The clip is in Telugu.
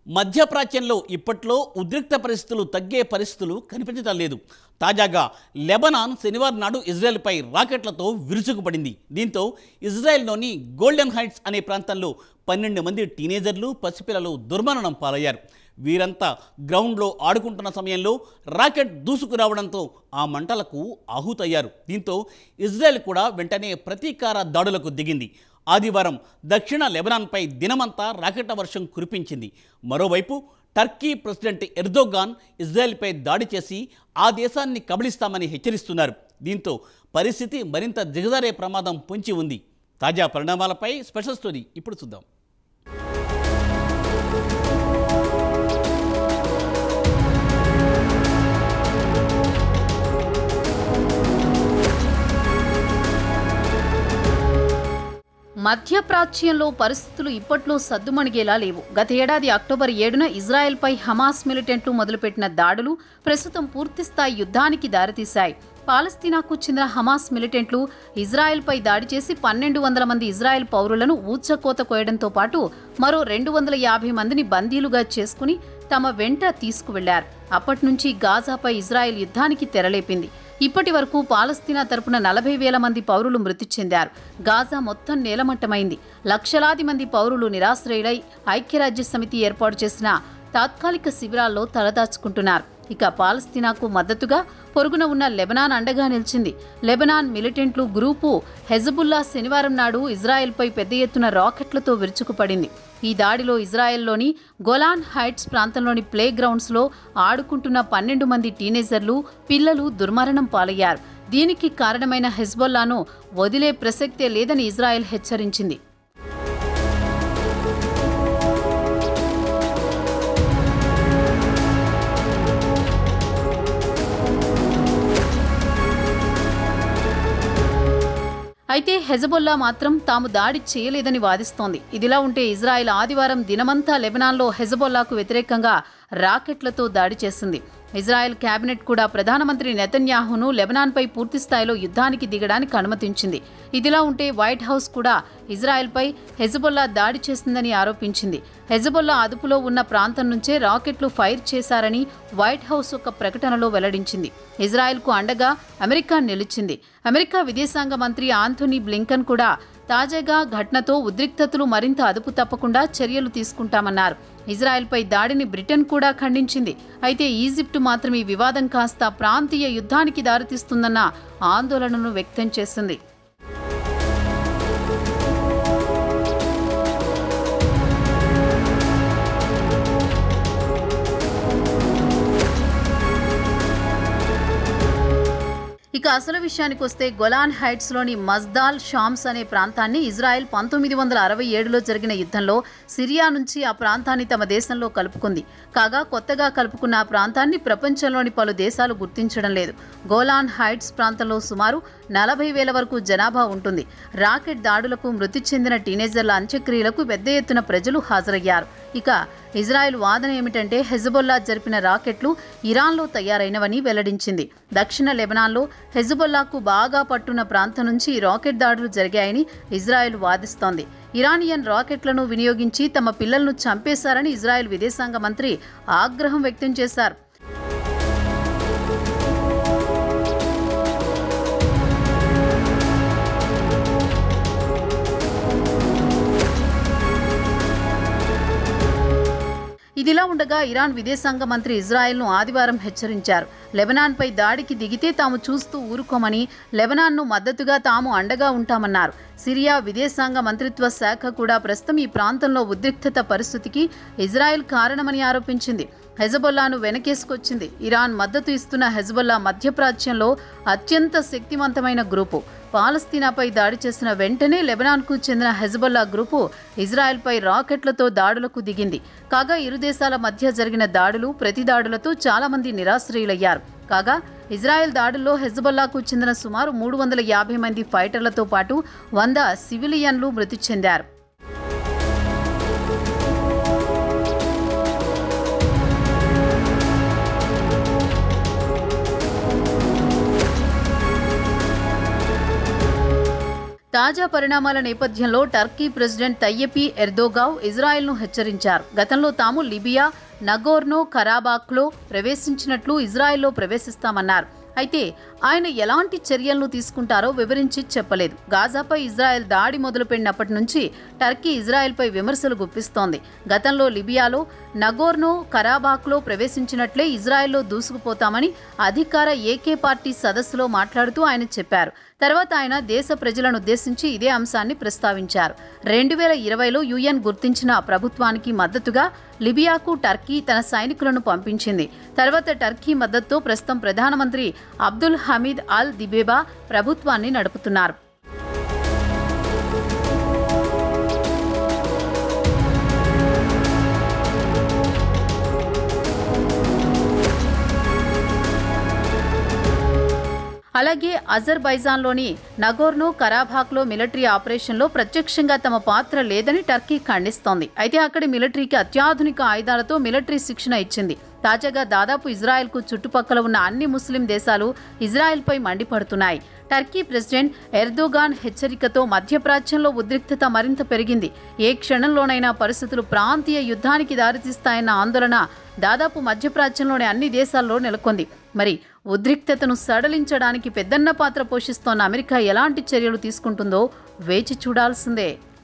మధ్యప్రాచ్యంలో ఇప్పట్లో ఉద్రిక్త పరిస్థితులు తగ్గే పరిస్థితులు కనిపించడం లేదు తాజాగా లెబనాన్ శనివారం నాడు ఇజ్రాయెల్పై రాకెట్లతో విరుచుకుపడింది దీంతో ఇజ్రాయెల్లోని గోల్డెన్ హైట్స్ అనే ప్రాంతంలో పన్నెండు మంది టీనేజర్లు పసిపిల్లలు దుర్మరణం పాలయ్యారు వీరంతా గ్రౌండ్లో ఆడుకుంటున్న సమయంలో రాకెట్ దూసుకురావడంతో ఆ మంటలకు ఆహుతయ్యారు దీంతో ఇజ్రాయెల్ కూడా వెంటనే ప్రతీకార దాడులకు దిగింది ఆదివారం దక్షిణ లెబనాన్పై దినమంతా రాకెట్ల వర్షం కురిపించింది మరోవైపు టర్కీ ప్రెసిడెంట్ ఎర్దోగాన్ ఇజ్రాయెల్పై దాడి చేసి ఆ దేశాన్ని కబళిస్తామని హెచ్చరిస్తున్నారు దీంతో పరిస్థితి మరింత దిగజారే ప్రమాదం పొంచి ఉంది తాజా పరిణామాలపై స్పెషల్ స్టోరీ ఇప్పుడు చూద్దాం మధ్యప్రాచ్యంలో పరిస్థితులు ఇప్పట్లో సద్దుమణిగేలా లేవు గత ఏడాది అక్టోబర్ ఏడున ఇజ్రాయెల్పై హమాస్ మిలిటెంట్లు మొదలుపెట్టిన దాడులు ప్రస్తుతం పూర్తిస్థాయి యుద్ధానికి దారితీశాయి పాలస్తీనాకు చెందిన హమాస్ మిలిటెంట్లు ఇజ్రాయెల్పై దాడి చేసి పన్నెండు వందల మంది ఇజ్రాయెల్ పౌరులను ఊచకోత కోయడంతో పాటు మరో రెండు వందల యాభై మందిని బందీలుగా చేసుకుని తమ వెంట తీసుకువెళ్లారు అప్పటి నుంచి గాజాపై ఇజ్రాయెల్ యుద్ధానికి తెరలేపింది ఇప్పటి వరకు పాలస్తీనా తరపున నలభై వేల మంది పౌరులు మృతి చెందారు గాజా మొత్తం నేలమట్టమైంది లక్షలాది మంది పౌరులు నిరాశ్రయులై ఐక్యరాజ్య సమితి ఏర్పాటు చేసిన తాత్కాలిక శిబిరాల్లో తలదాచుకుంటున్నారు ఇక పాలస్తీనాకు మద్దతుగా పొరుగున ఉన్న లెబనాన్ అండగా నిలిచింది లెబనాన్ మిలిటెంట్లు గ్రూపు హెజబుల్లా శనివారం నాడు ఇజ్రాయెల్పై పెద్ద ఎత్తున రాకెట్లతో విరుచుకుపడింది ఈ దాడిలో ఇజ్రాయెల్లోని గోలాన్ హైట్స్ ప్రాంతంలోని ప్లే గ్రౌండ్స్లో ఆడుకుంటున్న పన్నెండు మంది టీనేజర్లు పిల్లలు దుర్మరణం పాలయ్యారు దీనికి కారణమైన హెజ్బొల్లాను వదిలే ప్రసక్తే లేదని ఇజ్రాయెల్ హెచ్చరించింది అయితే హెజబొల్లా మాత్రం తాము దాడి చేయలేదని వాదిస్తోంది ఇదిలా ఉంటే ఇజ్రాయెల్ ఆదివారం దినమంతా లెబనాన్లో హెజబొల్లాకు వ్యతిరేకంగా రాకెట్లతో దాడి చేసింది ఇజ్రాయెల్ కేబినెట్ కూడా ప్రధానమంత్రి నెతన్యాహును లెబనాన్పై పూర్తి స్థాయిలో యుద్ధానికి దిగడానికి అనుమతించింది ఇదిలా ఉంటే వైట్ హౌస్ కూడా ఇజ్రాయెల్పై హెజబొల్లా దాడి చేసిందని ఆరోపించింది హెజబొల్లా అదుపులో ఉన్న ప్రాంతం నుంచే రాకెట్లు ఫైర్ చేశారని వైట్ హౌస్ ఒక ప్రకటనలో వెల్లడించింది ఇజ్రాయెల్కు అండగా అమెరికా నిలిచింది అమెరికా విదేశాంగ మంత్రి ఆంథోనీ బ్లింకన్ కూడా తాజాగా ఘటనతో ఉద్రిక్తతలు మరింత అదుపు తప్పకుండా చర్యలు తీసుకుంటామన్నారు ఇజ్రాయెల్పై దాడిని బ్రిటన్ కూడా ఖండించింది అయితే ఈజిప్టు మాత్రం ఈ వివాదం కాస్త ప్రాంతీయ యుద్ధానికి దారితీస్తుందన్న ఆందోళనను వ్యక్తం చేసింది ఇక అసలు విషయానికి వస్తే గొలాన్ హైట్స్లోని మజ్దాల్ షామ్స్ అనే ప్రాంతాన్ని ఇజ్రాయెల్ పంతొమ్మిది వందల అరవై ఏడులో జరిగిన యుద్ధంలో సిరియా నుంచి ఆ ప్రాంతాన్ని తమ దేశంలో కలుపుకుంది కాగా కొత్తగా కలుపుకున్న ఆ ప్రాంతాన్ని ప్రపంచంలోని పలు దేశాలు గుర్తించడం లేదు గోలాన్ హైట్స్ ప్రాంతంలో సుమారు నలభై వేల వరకు జనాభా ఉంటుంది రాకెట్ దాడులకు మృతి చెందిన టీనేజర్ల అంత్యక్రియలకు పెద్ద ఎత్తున ప్రజలు హాజరయ్యారు ఇక ఇజ్రాయెల్ వాదన ఏమిటంటే హెజబొల్లా జరిపిన రాకెట్లు ఇరాన్లో తయారైనవని వెల్లడించింది దక్షిణ లెబనాన్లో హెజబొల్లాకు బాగా పట్టున్న ప్రాంతం నుంచి ఈ రాకెట్ దాడులు జరిగాయని ఇజ్రాయెల్ వాదిస్తోంది ఇరానియన్ రాకెట్లను వినియోగించి తమ పిల్లలను చంపేశారని ఇజ్రాయెల్ విదేశాంగ మంత్రి ఆగ్రహం వ్యక్తం చేశారు ఇదిలా ఉండగా ఇరాన్ విదేశాంగ మంత్రి ఇజ్రాయెల్ను ఆదివారం హెచ్చరించారు లెబనాన్పై దాడికి దిగితే తాము చూస్తూ ఊరుకోమని లెబనాన్ను మద్దతుగా తాము అండగా ఉంటామన్నారు సిరియా విదేశాంగ మంత్రిత్వ శాఖ కూడా ప్రస్తుతం ఈ ప్రాంతంలో ఉద్రిక్తత పరిస్థితికి ఇజ్రాయెల్ కారణమని ఆరోపించింది హెజబొల్లాను వెనకేసుకొచ్చింది ఇరాన్ మద్దతు ఇస్తున్న హెజబొల్లా మధ్యప్రాచ్యంలో అత్యంత శక్తివంతమైన గ్రూపు పాలస్తీనాపై దాడి చేసిన వెంటనే లెబనాన్కు చెందిన హెజబొల్లా గ్రూపు ఇజ్రాయెల్పై రాకెట్లతో దాడులకు దిగింది కాగా ఇరు దేశాల మధ్య జరిగిన దాడులు ప్రతి దాడులతో చాలా మంది నిరాశ్రయులయ్యారు కాగా ఇజ్రాయెల్ దాడుల్లో హెజ్బొల్లాకు చెందిన సుమారు మూడు వందల యాభై మంది ఫైటర్లతో పాటు వంద సివిలియన్లు మృతి చెందారు తాజా పరిణామాల నేపథ్యంలో టర్కీ ప్రెసిడెంట్ తయ్యపి ఎర్దోగావ్ ఇజ్రాయెల్ను హెచ్చరించారు గతంలో తాము లిబియా నగోర్నో ఖరాబాక్లో ప్రవేశించినట్లు ఇజ్రాయెల్లో ప్రవేశిస్తామన్నారు అయితే ఆయన ఎలాంటి చర్యలను తీసుకుంటారో వివరించి చెప్పలేదు గాజాపై ఇజ్రాయెల్ దాడి మొదలుపెట్టినప్పటి నుంచి టర్కీ ఇజ్రాయెల్పై విమర్శలు గుప్పిస్తోంది గతంలో లిబియాలో నగోర్నో కరాబాక్లో ప్రవేశించినట్లే ఇజ్రాయెల్లో దూసుకుపోతామని అధికార ఏకే పార్టీ సదస్సులో మాట్లాడుతూ ఆయన చెప్పారు తర్వాత ఆయన దేశ ప్రజలను ఉద్దేశించి ఇదే అంశాన్ని ప్రస్తావించారు రెండు వేల ఇరవైలో యుఎన్ గుర్తించిన ప్రభుత్వానికి మద్దతుగా లిబియాకు టర్కీ తన సైనికులను పంపించింది తర్వాత టర్కీ మద్దతుతో ప్రస్తుతం ప్రధానమంత్రి అబ్దుల్ హమీద్ అల్ దిబేబా ప్రభుత్వాన్ని నడుపుతున్నారు అలాగే అజర్బైజాన్లోని నగోర్నో కరాబాక్లో మిలిటరీ ఆపరేషన్లో ప్రత్యక్షంగా తమ పాత్ర లేదని టర్కీ ఖండిస్తోంది అయితే అక్కడి మిలిటరీకి అత్యాధునిక ఆయుధాలతో మిలిటరీ శిక్షణ ఇచ్చింది తాజాగా దాదాపు ఇజ్రాయెల్కు చుట్టుపక్కల ఉన్న అన్ని ముస్లిం దేశాలు ఇజ్రాయెల్పై మండిపడుతున్నాయి టర్కీ ప్రెసిడెంట్ ఎర్దోగాన్ హెచ్చరికతో మధ్యప్రాచ్యంలో ఉద్రిక్తత మరింత పెరిగింది ఏ క్షణంలోనైనా పరిస్థితులు ప్రాంతీయ యుద్ధానికి దారితీస్తాయన్న ఆందోళన దాదాపు మధ్యప్రాచ్యంలోని అన్ని దేశాల్లో నెలకొంది మరి ఉద్రిక్తతను సడలించడానికి పెద్దన్న పాత్ర పోషిస్తోన్న అమెరికా ఎలాంటి చర్యలు తీసుకుంటుందో వేచి చూడాల్సిందే